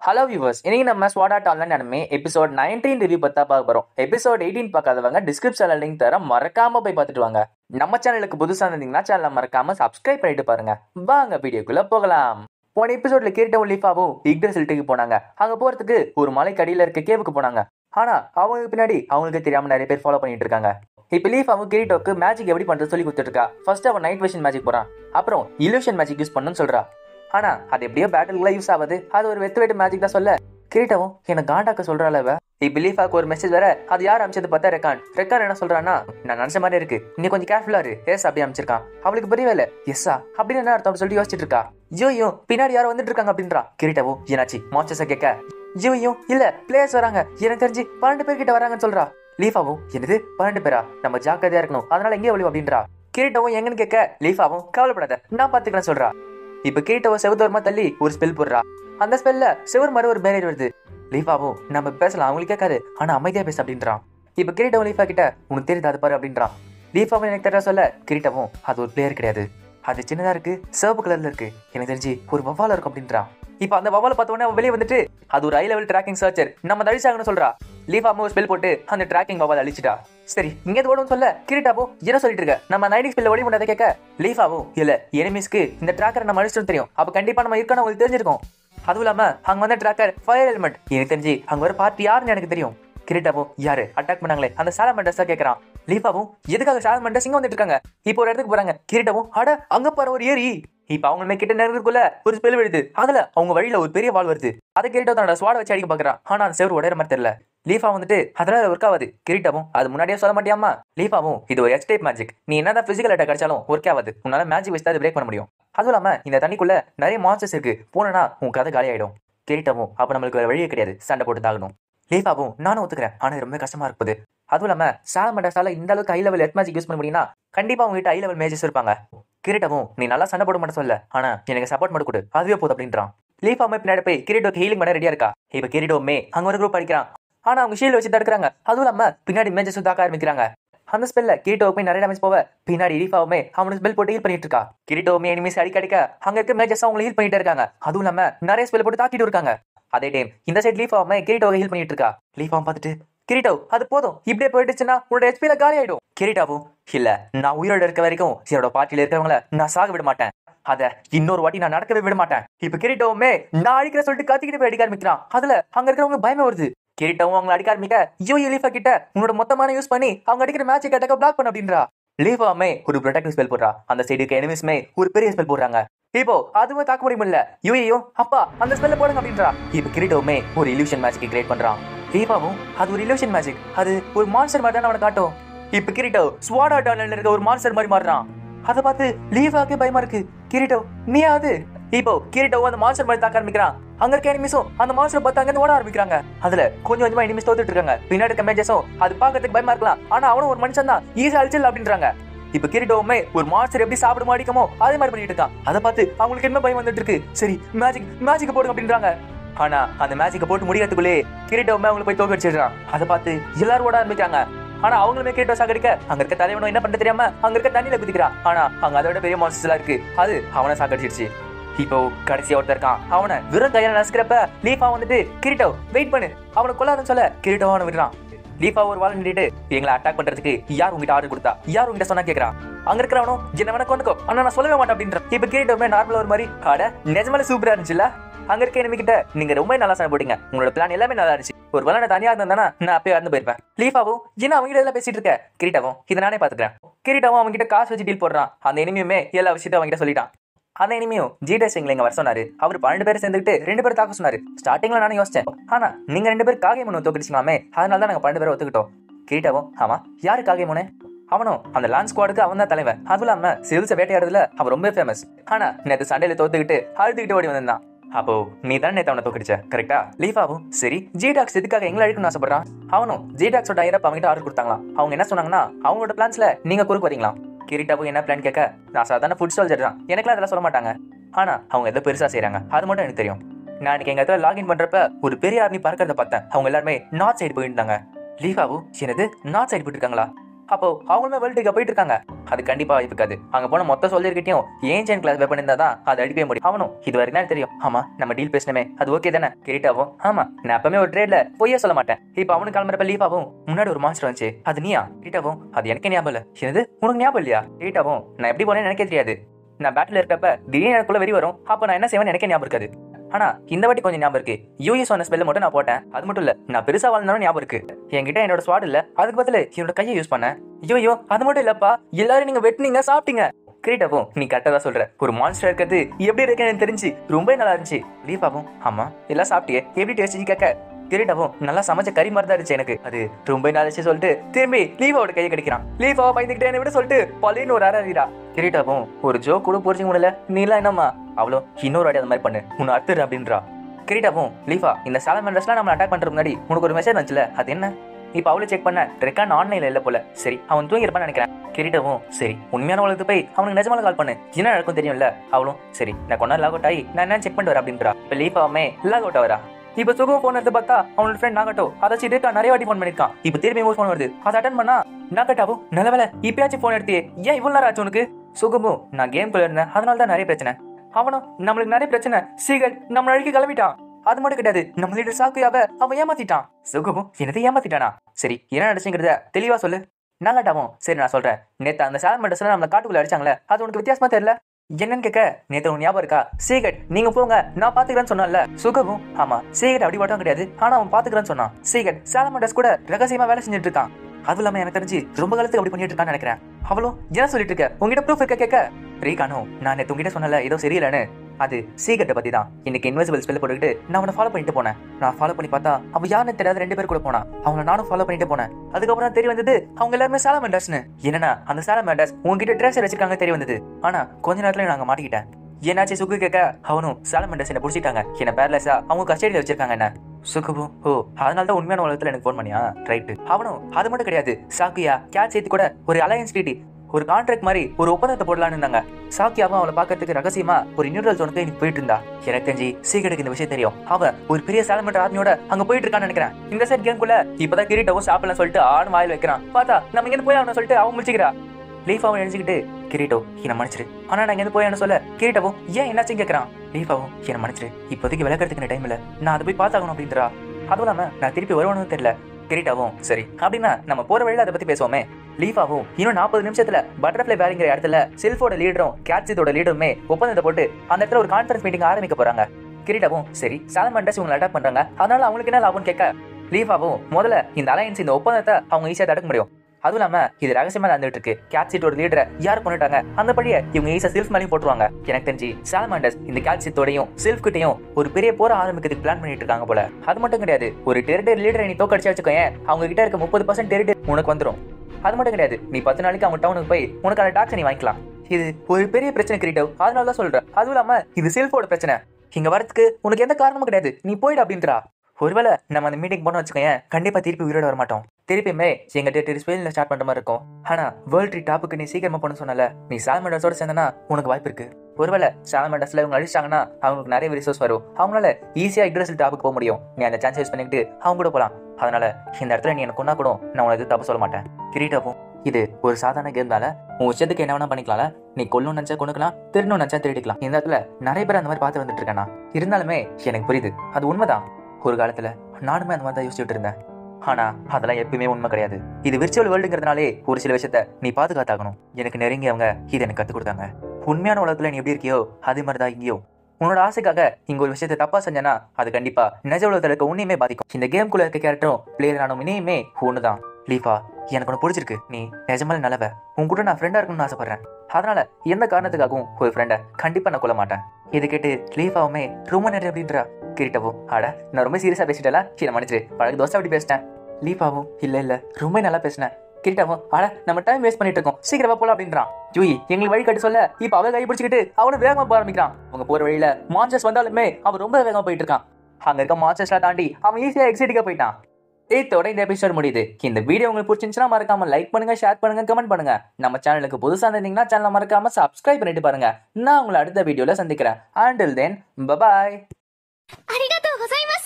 hello viewers இன்னைக்கு நம்ம sword art online anime episode nineteen review பத்தா பார்க்க போறோம் எபிசோட் எயிட்டீன் பார்க்காதவங்க டிஸ்கிரிப்ஷன்ல லிங்க் தர மறக்காம போய் பார்த்துட்டு வாங்க நம்ம சேனலுக்கு புதுசா இருந்தீங்கன்னா சேனலை மறக்காம சப்ஸ்கிரைப் பண்ணிட்டு பாருங்க வாங்க வீடியோக்குள்ள போகலாம் போன எபிசோட்ல கிரீட்டவும் லீஃபாவும் இக்டர் சில்ட்டுக்கு போனாங்க அங்க போறதுக்கு ஒரு மலைக்கு அடியில இருக்க கேவுக்கு போனாங்க ஆனா அவங்க பின்னாடி அவங்களுக்கு தெரியாம நிறைய பேர் ஃபாலோ பண்ணிட்டு இருக்காங்க இப்ப லீஃபாவும் கிரீட்டோக்கு மேஜிக் எப்படி பண்றது சொல்லி கொடுத்துட்டு இருக்கா ஃபர்ஸ்ட் அவன் நைட் விஷன் மேஜிக் போறான் அப்புறம் இல்யூஷன் மேஜிக் யூஸ் பண்ணணும்னு சொல்றா ஆனா அது எப்படியோ பேட்டிலுக்குள்ள யூஸ் ஆகுது அது ஒரு வெத்து வெட்டு மேஜிக் தான் சொல்ல கிரீட்டவும் எனக்கு காண்டாக்க சொல்றாள் அவ இப்ப லீஃபாக்கு ஒரு மெசேஜ் வர அது யார் அமிச்சது பார்த்தா ரெக்கான் ரெக்கான் என்ன சொல்றான்னா நான் நினைச்ச மாதிரி இருக்கு நீ கொஞ்சம் கேர்ஃபுல்லா இரு எஸ் அப்படி அமைச்சிருக்கான் அவளுக்கு புரியவே இல்ல எஸ்ஸா அப்படின்னு என்ன அர்த்தம் சொல்லிட்டு யோசிச்சுட்டு இருக்கா ஐயோ பின்னாடி யாரும் வந்துட்டு இருக்காங்க அப்படின்றா கிரீட்டவும் என்னாச்சு மாஸ்டர்ஸ கேட்க ஐயோ இல்ல பிளேயர்ஸ் வராங்க எனக்கு தெரிஞ்சு பன்னெண்டு பேர் கிட்ட வராங்கன்னு சொல்றா லீஃபாவும் என்னது பன்னெண்டு பேரா நம்ம ஜாக்கிரதையா இருக்கணும் அதனால எங்கே ஒளிவு அப்படின்றா கிரீட்டவும் எங்கன்னு கேட்க லீஃபாவும் கவலைப்படாத நான் பாத்துக்கிறேன் சொல்றா இப்ப கிரீட்டவும் செவத்தோரமா தள்ளி ஒரு ஸ்பெல் போடுறா அந்த ஸ்பெல்ல செவர் மாதிரி ஒரு பேரியர் வருது லீஃபாவும் நம்ம பேசலாம் அவங்களுக்கு கேட்காது ஆனா அமைதியா பேச அப்படின்றான் இப்ப கிரீட்டவும் லீஃபா கிட்ட உனக்கு தெரியுது அது பாரு அப்படின்றான் லீஃபாவும் எனக்கு தெரியல சொல்ல கிரீட்டவும் அது ஒரு பிளேயர் கிடையாது அது சின்னதா இருக்கு சிவப்பு கலர்ல இருக்கு எனக்கு தெரிஞ்சு ஒரு வவ்வால இருக்கும் அப்படின்றான் இப்ப அந்த வவ்வால பார்த்த உடனே அவன் வெளியே வந்துட்டு அது ஒரு ஹை லெவல் ட்ராக்கிங் சர்ச்சர் நம்ம தழிச்சாங்கன்னு சொல்றா லீஃபா ஒரு ஸ்பெல் போட்டு அந்த ட்ராக்கிங் வவ்வால அழிச்சிட்டா சரி இங்க எது ஓடும் சொல்ல கிரீட்டாவோ என்ன சொல்லிட்டு இருக்க நம்ம நைனிங் ஸ்பெல்ல ஓடி பண்ணதை கேட்க லீஃபாவோ இல்ல எனிமிஸ்க்கு இந்த ட்ராக்கரை நம்ம அழிச்சிட்டு தெரியும் அப்ப கண்டிப்பா நம்ம இருக்கணும் உங்களுக்கு தெரிஞ்சிருக்கும் அதுவும் இல்லாம அங்க வந்த ட்ராக்கர் ஃபயர் எலிமெண்ட் எனக்கு தெரிஞ்சு அங்க ஒரு பார்ட்டி யாருன்னு எனக்கு தெரியும் கிரீட்டாவும் யாரு அட்டாக் பண்ணாங்களே அந்த சாலமண்டர்ஸ் தான் கேக்குறான் லீஃபாவும் எதுக்காக சாலமண்டர்ஸ் இங்க வந்துட்டு இருக்காங்க இப்போ ஒரு இடத்துக்கு போறாங்க கிரீட்டாவும் அட அங்க பாரு ஒரு ஏரி இப்ப அவங்க கிட்ட நெருங்குக்குள்ள ஒரு ஸ்பெல் விழுது அதுல அவங்க வழியில ஒரு பெரிய வால் வருது அதை கிரீட்டோ தன்னோட ஸ்வாட வச்சு அடிக்க பாக்குறான் ஆனா அந்த செவரு உடையிற மாதிரி தெரியல லீஃபா வந்துட்டு அதனால ஒர்க் ஆகாது கிரீட்டாவும் அது முன்னாடியே சொல்ல மாட்டியாமா லீஃபாவும் இது ஒரு எக்ஸ்டைப் மேஜிக் நீ என்னதான் பிசிக்கல் அட்டாக் அடிச்சாலும் ஒர்க் ஆகாது உன்னால மேஜிக் வச்சு தான் பிரேக் பண்ண முடியும் அதுவும் இல்லாம இந்த தண்ணிக்குள்ள நிறைய மான்ஸ்டர்ஸ் இருக்கு போனா உன் கதை காலி ஆயிடும் கிரீட்டாவும் அப்ப நம்மளுக்கு வேற வழியே கிடையாது சண்டை போட்டு தாகணும் லீஃபாவும் நானும் ஒத்துக்கிறேன் ஆனா இது ரொம்ப கஷ்டமா இருக்குது அதுவும் இல்லாம சாலமண்டர்ஸால இந்த அளவுக்கு high level at magic use பண்ண முடியும்னா கண்டிப்பா உங்ககிட்ட ஹை லெவல் மேஜஸ் இருப்பாங்க கிரீட்டவும் நீ நல்லா சண்டை போட மாட்டேன் சொல்ல ஆனா எனக்கு சப்போர்ட் மட்டும் கொடு அதுவே போதும் அப்படின்றான் லீஃபா பின்னாடி போய் கிரீட்டோக்கு ஹீலிங் பண்ண ரெடியா இருக்கா இப்ப கிரீட்டோமே அங்க ஒரு குரூப் அடிக்கிறான் ஆனா அவங்க ஷீல்டு வச்சு தடுக்கிறாங்க அதுவும் இல்லாம பின்னாடி மேஜஸ் தாக்க ஆரம்பிக்கிறாங்க அந்த ஸ்பெல்ல கிரீட்டோவுக்கு போய் நிறைய டேமேஜ் போவ பின்னாடி லீஃபாவுமே அவனுக்கு ஸ்பெல் போட்டு ஹீல் பண்ணிட்டு இருக்கா கிரீட்டோவுமே எனிமீஸ் அடிக்க அடிக்க அங்க இருக்க மேஜஸ் அவங்க ஹீல் பண்ணிட்டு இருக்காங்க அதுவும் இல்லாம நிறைய ஸ்பெல் போட்டு தாக்கிட்டு இருக்காங்க அதே டைம் இந்த சைடு லீஃபாவுமே கிரீட்டோவை ஹீல் பண்ணிட்டு இருக்கா லீஃபாவும் பார்த்துட்டு கிரீட்டோ அது போதும் இப்படியே போயிடுச்சுன்னா உன்னோட ஹெச்பில காலி ஆயிடும் கிரீட்டாவும் இல்ல நான் உயிரோட இருக்க வரைக்கும் என்னோட பார்ட்டியில இருக்கிறவங்கள நான் சாக விட மாட்டேன் அத இன்னொரு வாட்டி நான் நடக்கவே விட மாட்டேன் இப்ப கிரீட்டவுமே நான் அடிக்கிற சொல்லிட்டு கத்திக்கிட்டு போய் அடிக்க ஆரம்பிக்கிறான் அதுல அங்க இருக்கிறவங்க பயமே வருது கிரீட்டவும் அவங்க அடிக்க ஆரம்பிக்க யோ லீஃபா கிட்ட உன்னோட மொத்தமான யூஸ் பண்ணி அவங்க அடிக்கிற மேட்ச் கட்டக்க பிளாக் பண்ண அப்படின்றா லீஃபாமே ஒரு ப்ரொடக்டிவ் ஸ்பெல் போடுறா அந்த சைடுக்கு எனிமிஸ்மே ஒரு பெரிய ஸ்பெல் போடுறாங்க இப்போ அதுவே தாக்க முடியுமில்ல யூஏயோ அப்பா அந்த ஸ்பெல்ல போடுங்க அப்படின்றா இப்ப கிரீட்டவுமே ஒரு இல்யூஷன் மேஜிக் கிரியேட் பண்றான் லீஃபாவும் அது ஒரு இல்யூஷன் மேஜிக் அது ஒரு மான்ஸ்டர் மாதிரி தான் அவனை காட்டும் இப்ப கிரீட்டோ ஸ்வாடா டான்ல இருக்க ஒரு மான்ஸ்டர் மாதிரி மாறுறான் அதை பார்த்து லீவாக்கே பயமா இருக்கு கிரீட்டோ நீ அது இப்போ கிரீட்டோ அந்த மான்ஸ்டர் மாதிரி தாக்க ஆரம்பிக்கிறான் அங்க இருக்க எனிமிஸும் அந்த மான்ஸ்டர் பார்த்து அங்க ஓட ஆரம்பிக்கிறாங்க அதுல கொஞ்சம் கொஞ்சமா எனிமிஸ் தோத்துட்டு இருக்காங்க பின்னாடி இருக்க மேஜஸும் அது பாக்கிறதுக்கு பயமா இருக்கலாம் ஆனா அவனும் ஒரு மனுஷன் தான் ஈஸி அழிச்சிடல அப்படின்றாங்க இப்ப கிரீட்டோவுமே ஒரு மாஸ்டர் எப்படி சாப்பிட மாடிக்குமோ அதே மாதிரி பண்ணிட்டு இருக்கான் அதை பார்த்து அவங்களுக்கு என்ன பயம் வந்துட்டு இருக்கு சரி மேஜிக் மேஜிக் போடுங்க அப்படின்றாங்க ஆனா அந்த மேஜிக்க போட்டு முடியறதுக்குள்ளே கிரீட்டோவுமே அவங்களை போய் தோக்கடிச்சிடுறான் அதை பார்த்து எல்லாரும் ஓட ஆரம்பிக்கிறாங்க ஆனா அவங்களுமே கிரீட்டோ சாகடிக்க அங்க இருக்க தலைவனும் என்ன பண்ண தெரியாம அங்க இருக்க தண்ணியில குதிக்கிறான் ஆனா அங்க அதோட பெரிய மான்ஸ்டர்ஸ் எல்லாம் இருக்கு அது அவனை சாகடிச்சிருச்சு இப்போ கடைசியா ஒருத்தர் இருக்கான் அவனை வெறும் கையால நசுக்கிறப்ப லீஃபா வந்துட்டு கிரீட்டோ வெயிட் பண்ணு அவனை கொல்லாதுன்னு சொல்ல கிரீட்டோ அவனை விடுறான் லீஃபா ஒரு வாழ நின்றுட்டு எங்களை அட்டாக் பண்றதுக்கு யார் உங்ககிட்ட ஆர்டர் கொடுத்தா யார் உங்ககிட்ட சொன்னா கேக்குறான் அங்க இருக்கிறவனும் என்ன வேணா கொண்டுக்கோ ஆனா நான் சொல்லவே மாட்டேன் அப்படின்ற இப்ப கிரீட்டோமே நார்மலா ஒரு மாதிரி அட நிஜமாலே சூப்பரா இருந்துச்சுல்ல அங்க இருக்க enemy கிட்ட நீங்க ரொம்ப நல்லா சண்டை போட்டீங்க உங்களோட பிளான் எல்லாமே நல்லா இருந்துச்சு ஒரு வேளை நான் தனியா இருந்தா நான் அப்பயே இறந்து போயிருப்பேன் லீஃபாவும் என்ன அவங்க இதெல்லாம் பேசிட்டு இருக்க கிரீட்டாவும் இதை நானே பாத்துக்கிறேன் கிரீட்டாவும் அவங்க கிட்ட காசு வச்சு டீல் போடுறான் அந்த இனிமையுமே எல்லா விஷயத்தையும் அவங்க கிட்ட சொல்லிட்டான் அந்த இனிமையும் ஜிடேஸ் எங்களை இங்க வர சொன்னாரு அவர் பன்னெண்டு பேர் சேர்ந்துட்டு ரெண்டு பேர் தாக்க சொன்னாரு ஸ்டார்டிங்ல நானும் யோசிச்சேன் ஆனா நீங்க ரெண்டு பேர் காகை மனு தோக்கடிச்சிக்கலாமே அதனால தான் நாங்க பன்னெண்டு பேர் ஒத்துக்கிட்டோம் கிரீட்டாவும் ஆமா யாரு காகை மனு அவனும் அந்த லான்ஸ் ஸ்குவாடுக்கு அவன் தான் தலைவன் அதுவும் இல்லாம சிறுச வேட்டையாடுறதுல அவன் ரொம்ப ஃபேமஸ் ஆனா நேத்து சண்டையில தோத்துக்கிட்டு அழுதுகிட்டு ஓடி வந்திருந்தான் அப்போ நீ தான் நேத்து அவனை தோக்கடிச்ச கரெக்டா லீஃபாவும் சரி ஜிடாக்ஸ் எதுக்காக எங்களை அழிக்கணும்னு ஆசைப்படுறான் அவனும் ஜிடாக்ஸோட ஐரப் அவங்ககிட்ட ஆர்டர் கொடுத்தாங்களாம் அவங்க என்ன சொன்னாங்கன்னா அவங்களோட பிளான்ஸ்ல நீங்க குறுக்கு வரீங்களாம் கிரீட்டாவும் என்ன பிளான் கேட்க நான் சாதாரண ஃபுட் சோல்ஜர் தான் எனக்குலாம் அதெல்லாம் சொல்ல மாட்டாங்க ஆனா அவங்க எதோ பெருசா செய்றாங்க அது மட்டும் எனக்கு தெரியும் நான் இன்னைக்கு எங்க இடத்துல லாகின் பண்றப்ப ஒரு பெரிய ஆர்மி பறக்கிறத பார்த்தேன் அவங்க எல்லாருமே நார்த் சைடு போயிருந்தாங்க லீஃபாவும் என்னது நார்த் சைடு போயிட்டு இருக்காங்களா அப்போ அவங்களுமே வேர்ல்டுக்கு போயிட்டு இருக்காங்க அது கண்டிப்பா வாய்ப்பு இருக்காது அங்க போன மொத்த சொல்லிருக்கிட்டையும் ஏன்ஜியன் கிளாஸ் வெப்பன் இருந்தா தான் அது அடிக்கவே முடியும் அவனும் இது வரைக்கும் தான் தெரியும் ஆமா நம்ம டீல் பேசணுமே அது ஓகே தானே கிரீட்டாவும் ஆமா நான் எப்பவுமே ஒரு ட்ரேட்ல பொய்யே சொல்ல மாட்டேன் இப்போ அவனுக்கு கிளம்புறப்ப லீவ் ஆகும் முன்னாடி ஒரு மாஸ்டர் வந்துச்சு அது நீயா கிரீட்டாவும் அது எனக்கு ஞாபகம் இல்ல என்னது உனக்கு ஞாபகம் இல்லையா கிரீட்டாவும் நான் எப்படி போனேன்னு எனக்கே தெரியாது நான் பேட்டில் இருக்கப்ப திடீர்னு எனக்குள்ள வெறி வரும் அப்ப நான் என்ன செய்வேன்னு எனக்கே ஞாபகம் இருக்காது ஆனா இந்த வாட்டி கொஞ்சம் ஞாபகம் இருக்கு யூஎஸ் சொன்ன ஸ்பெல்ல மட்டும் நான் போட்டேன் அது மட்டும் இல்ல நான் பெருசா வாழ்ந்தாலும் ஞாபகம் இருக்கு என்கிட்ட என்னோட ஸ்வாட் இல்ல அதுக்கு பதிலா என்னோட கையை யூஸ் பண்ணேன் ஐயோ அது மட்டும் இல்லப்பா எல்லாரும் நீங்க வெட்டினீங்க சாப்பிட்டீங்க கிரீட்டாவும் நீ கரெக்டா தான் சொல்ற ஒரு மான்ஸ்டர் இருக்கிறது எப்படி இருக்குன்னு எனக்கு தெரிஞ்சு ரொம்ப நல்லா இருந்துச்சு லீஃபாவும் ஆமா எல்லாம் சாப்பிட்டியே எப்படி டேஸ்ட் கேட்க கிரீட்டாவும் நல்லா சமைச்ச கறி மாதிரி தான் இருந்துச்சு எனக்கு அது ரொம்ப நாளாச்சு சொல்லிட்டு திரும்பி லீவாவோட கையை கடிக்கிறான் லீவாவை பயந்துக்கிட்டே என்னை விட சொல்லிட்டு பள்ளின்னு ஒரு அரை அறிறா கிரீட்டாவும் ஒரு ஜோ கூட புரிஞ்சுக்க முடியல நீலாம் என்னம்மா அவ்வளோ இன்னொரு வாட்டி அந்த மாதிரி பண்ணு உன்னை அத்துரு அப்படின்றா கிரீட்டாவும் லீஃபா இந்த சாலமேண்டர்ஸ்லாம் நம்ம அட்டாக் பண்றதுக்கு முன்னாடி உனக்கு ஒரு மெசேஜ் வந்துச்சுல அது என்ன இப்போ அவளை செக் பண்ண ரெக்கார்ட் ஆன்லைன்ல இல்ல போல சரி அவன் தூங்கி இருப்பான்னு நினைக்கிறேன் கிரீட்டவும் சரி உண்மையான உலகத்து போய் அவனுக்கு நிஜமான கால் பண்ணு என்ன நடக்கும் தெரியும்ல அவளும் சரி நான் கொண்டா லாக் அவுட் ஆகி நான் என்ன செக் பண்ணிட்டு வரேன் அப்படின்றா இப்போ லீஃபாவுமே லாக் அவுட் ஆகிறா இப்போ சுகம் போன் எடுத்து பார்த்தா அவனோட ஃப்ரெண்ட் நாகட்டோ அதாச்சும் இருக்கா நிறைய வாட்டி ஃபோன் பண்ணிருக்கான் இப்போ திரும்பி ஒரு ஃபோன் வருது அதை அட்டன் பண்ணா நாகட்டாவும் நல்ல வேலை இப்பயாச்சும் ஃபோன் எடுத்தியே ஏன் இவ்வளவு நேரம் ஆச்சு உனக்கு சுகமும் நான் கேம் குள்ள இருந்தேன் அதனால தான் நிறைய பிரச்சனை அவனும் நம்மளுக்கு நிறைய பிரச்சனை சீகல் நம்ம அழுக்கி கிளம்பிட்டான் அது மட்டும் கிடையாது நம்ம லீடர் சாக்குயாவ அவன் ஏமாத்திட்டான் சுகமும் என்னது ஏமாத்திட்டானா சரி என்ன நடச்சுங்கிறத தெளிவா சொல்லு நல்லாட்டாவும் சரி நான் சொல்றேன் நேத்து அந்த சாலமண்டஸ்ல நம்ம காட்டுக்குள்ள அடிச்சாங்களே அது உனக்கு வித்தியாசமா தெரியல என்னன்னு கேட்க நேத்து உன் ஞாபகம் இருக்கா சீகட் நீங்க போங்க நான் பாத்துக்கிறேன்னு சொன்னான்ல சுகமும் ஆமா சீகட் அப்படி மட்டும் கிடையாது ஆனா அவன் பாத்துக்கிறேன்னு சொன்னான் சீகட் சாலமண்டஸ் கூட ரகசியமா வேலை செஞ்சுட்டு இருக்கான் அது இல்லாம எனக்கு தெரிஞ்சு ரொம்ப காலத்துக்கு அப்படி பண்ணிட்டு இருக்கான்னு நினைக்கிறேன் அவளும் என்ன சொல்லிட்டு இருக்க உங்ககிட்ட ப்ரூஃப் இருக்க கேட்க ரீகானோ நான் நேத்து உங்ககிட்ட சொன்னல ஏதோ சரியில்லைன்னு அது சீக்கிரத்தை பத்தி தான் இன்னைக்கு இன்வெசிபிள் ஸ்பெல் போட்டுக்கிட்டு நான் அவனை ஃபாலோ பண்ணிட்டு போனேன் நான் ஃபாலோ பண்ணி பார்த்தா அவன் யாருன்னு தெரியாத ரெண்டு பேர் கூட போனான் அவங்கள நானும் ஃபாலோ பண்ணிட்டு போனேன் அதுக்கப்புறம் தான் தெரிய வந்தது அவங்க எல்லாருமே சாலமேண்டர்ஸ்னு என்னன்னா அந்த சாலமேண்டர்ஸ் உங்ககிட்ட ட்ரெஸ் வச்சிருக்காங்க தெரிய வந்தது ஆனா கொஞ்ச நேரத்துல நாங்க மாட்டிக்கிட்டேன் என்னாச்சு சுக்கு கேட்க அவனும் சாலமேண்டர்ஸ் என்ன பிடிச்சிட்டாங்க என்ன பேர்லஸா அவங்க கஸ்டடியில வச்சிருக்காங்க என்ன சுகுபு ஓ அதனால தான் உண்மையான உலகத்துல எனக்கு ஃபோன் பண்ணியா ரைட்டு அவனும் அது மட்டும் கிடையாது சாக்கியா கேட் சேர்த்து கூட ஒரு அலையன்ஸ் ட்ரீட்டி ஒரு கான்ட்ராக்ட் மாதிரி ஒரு ஒப்பந்தத்தை போடலான்னு இருந்தாங்க சாக்கியாவும் அவளை பார்க்கறதுக்கு ரகசியமா ஒரு நியூட்ரல் ஜோனுக்கு இன்னைக்கு போயிட்டு இருந்தா எனக்கு தெரிஞ்சு சீக்கிரத்துக்கு இந்த விஷயம் தெரியும் அவன் ஒரு பெரிய சாலமேட்டர் ஆர்மியோட அங்க போயிட்டு இருக்கான்னு நினைக்கிறேன் இந்த சைட் கேம்குள்ள இப்பதான் கிரீட்டவும் சாப்பிடலாம் சொல்லிட்டு ஆண் வாயில் வைக்கிறான் பார்த்தா நம்ம இங்க போய் அவனை சொல்லிட்டு அவன் முடிச்சுக்கிறா லீஃபாவும் நினைச்சுக்கிட்டு கிரீட்டோ என்ன மன்னிச்சிரு ஆனா நான் இங்க போய் என்ன சொல்ல கிரீட்டவும் ஏன் என்னாச்சுன்னு கேட்கறான் லீஃபாவும் என்ன மன்னிச்சிரு இப்போதைக்கு விளக்கறதுக்கு டைம் இல்ல நான் அதை போய் பார்த்தாகணும் அப்படின்றா அதுவும் இல்லாம நான் திருப்பி வருவானு தெரியல கிரீட்டாவும் சரி அப்படின்னா நம்ம போற வழியில அதை பத்தி பேசுவோமே லீஃபாவும் இன்னும் நாற்பது நிமிஷத்துல பட்டர்ஃபிளை வேலைங்கிற இடத்துல செல்ஃபோட லீடரும் கேட்சிதோட லீடருமே ஒப்பந்தத்தை போட்டு அந்த இடத்துல ஒரு கான்ஃபரன்ஸ் மீட்டிங் ஆரம்பிக்க போறாங்க கிரீட்டாவும் சரி சாலமண்டஸ் இவங்களை அட்டாக் பண்றாங்க அதனால அவங்களுக்கு என்ன லாபம்னு கேட்க லீஃபாவும் முதல்ல இந்த அலையன்ஸ் இந்த ஒப்பந்தத்தை அவங்க ஈஸியா தடுக்க முடியும் அதுவும் இல்லாம இது ரகசியமா நடந்துட்டு இருக்கு கேட்சிட்டோட லீடரை யார் பண்ணிட்டாங்க அந்த படியை இவங்க ஈஸியா செல்ஃப் மேலேயும் போட்டுருவாங்க எனக்கு தெரிஞ்சு சாலமாண்டஸ் இந்த கேட்சித்தோடையும் செல்ஃப் கிட்டையும் ஒரு பெரிய போற ஆரம்பிக்கிறதுக்கு பிளான் பண்ணிட்டு இருக்காங்க போல அது மட்டும் கிடையாது ஒரு டெரிட்டரி லீடரை நீ தோக்கடிச்சு வச்சுக்கோயேன் அவங்க கிட்ட இருக்க முப்பது பர்சன்ட் டெரிட்டரி உனக்கு வந்துரும் அது மட்டும் கிடையாது நீ பத்து நாளைக்கு அவங்க டவுனுக்கு போய் உனக்கான டாக்ஸ் நீ வாங்கிக்கலாம் இது ஒரு பெரிய பிரச்சனை கிரியேட்டிவ் அதனால தான் சொல்றேன் அதுவும் இல்லாம இது செல்ஃபோட பிரச்சனை இங்க வரதுக்கு உனக்கு எந்த காரணமும் கிடையாது நீ போயிடு அப்படின்றா ஒருவேளை நம்ம அந்த மீட்டிங் போனோம் வச்சுக்கோயேன் கண்டிப்பா திருப்பி உயிரோட வர மாட்டோம் திருப்பியுமே எங்க டேட்டு ஸ்பெயின்ல ஸ்டார்ட் பண்ற மாதிரி இருக்கும் ஆனா வேர்ல்ட் ட்ரீ டாப்புக்கு நீ சீக்கிரமா போன சொன்னல நீ சாலமேண்டர்ஸோட சேர்ந்தனா உனக்கு வாய்ப்பு இருக்கு ஒருவேளை சாலமேண்டர்ஸ்ல இவங்க அழிச்சாங்கன்னா அவங்களுக்கு நிறைய ரிசோர்ஸ் வரும் அவங்களால ஈஸியா இக்ரஸில் டாப்புக்கு போக முடியும் நீ அந்த சான்ஸ் யூஸ் பண்ணிக்கிட்டு அவங்க கூட போலாம் அதனால இந்த இடத்துல நீ எனக்கு கொண்டா கூட நான் உனக்கு தப்பு சொல்ல மாட்டேன் கிரீட்டாவும் இது ஒரு சாதாரண கேம் தால உன் விஷயத்துக்கு என்ன வேணா பண்ணிக்கலாம்ல நீ கொல்லணும் நினைச்சா கொண்டுக்கலாம் திருடணும் நினைச்சா திருடிக்கலாம் இந்த இடத்துல நிறைய பேர் அந்த மாதிரி பார்த்து வந்துட்டு இருக்கேனா இருந்தாலுமே எனக்கு புரியுது அது உண்மைதான் ஒரு காலத்துல நானுமே அந்த மாதிரி தான் யோசிச்சுட்டு இருந்தேன் ஆனா அதெல்லாம் எப்பயுமே உண்மை கிடையாது இது விர்ச்சுவல் வேர்ல்டுங்கிறதுனாலே ஒரு சில விஷயத்த நீ பாதுகாத்தாகணும் எனக்கு நெருங்கியவங்க இது எனக்கு கத்துக் கொடுத்தாங்க உண்மையான உலகத்துல நீ எப்படி இருக்கியோ அதே மாதிரி தான் இங்கேயும் உன்னோட ஆசைக்காக இங்க ஒரு விஷயத்தை தப்பா செஞ்சனா அது கண்டிப்பா நிஜ உலகத்துல இருக்க உன்னையுமே பாதிக்கும் இந்த கேம்குள்ள இருக்க கேரக்டரும் பிளேயர் ஆனும் இனியுமே ஒண்ணுதான் லீஃபா எனக்கு ஒன்று பிடிச்சிருக்கு நீ நிஜமால நல்லவ உன் கூட நான் ஃப்ரெண்டா இருக்கணும்னு ஆசைப்படுறேன் அதனால எந்த காரணத்துக்காகவும் ஒரு ஃப்ரெண்டை கண்டிப்பா நான் கொல்ல மாட்டேன் இது கேட்டு லீஃபாவுமே ரொம்ப நிறைய அப்படின்றா கிரிட்டவோ அட நான் ரொம்ப சீரியஸா பேசிட்டல சரி மன்னிச்சிரு பழகு தோசை அப்படி பேசிட்டேன் லீஃபாவும் இல்ல இல்ல ரொம்ப நல்லா பேசினேன் கிரிட்டாவும் அட நம்ம டைம் வேஸ்ட் பண்ணிட்டு இருக்கோம் சீக்கிரமா போலாம் அப்படின்றான் ஜூயி எங்களுக்கு வழி கட்டி சொல்ல இப்ப அவ கை பிடிச்சிக்கிட்டு அவனு வேகமா போக ஆரம்பிக்கிறான் அவங்க போற வழியில மான்சஸ் வந்தாலுமே அவன் ரொம்ப வேகமா போயிட்டு இருக்கான் அங்க இருக்க மான்சஸ்லாம் தாண்டி அவன் ஈஸியா எக்ஸிட்டிக்கா போயிட்டான் இதோட இந்த எபிசோட் முடியுது இந்த வீடியோ உங்களுக்கு பிடிச்சிருந்துச்சுன்னா மறக்காம லைக் பண்ணுங்க ஷேர் பண்ணுங்க கமெண்ட் பண்ணுங்க நம்ம சேனலுக்கு புதுசா இருந்தீங்கன்னா சேனலை மறக்காம சப்ஸ்கிரைப் பண்ணிட்டு பாருங்க நான் உங்களை அடுத்த வீடியோல சந்திக்கிறேன் அண்டில் தென் பபாய் ありがとうございます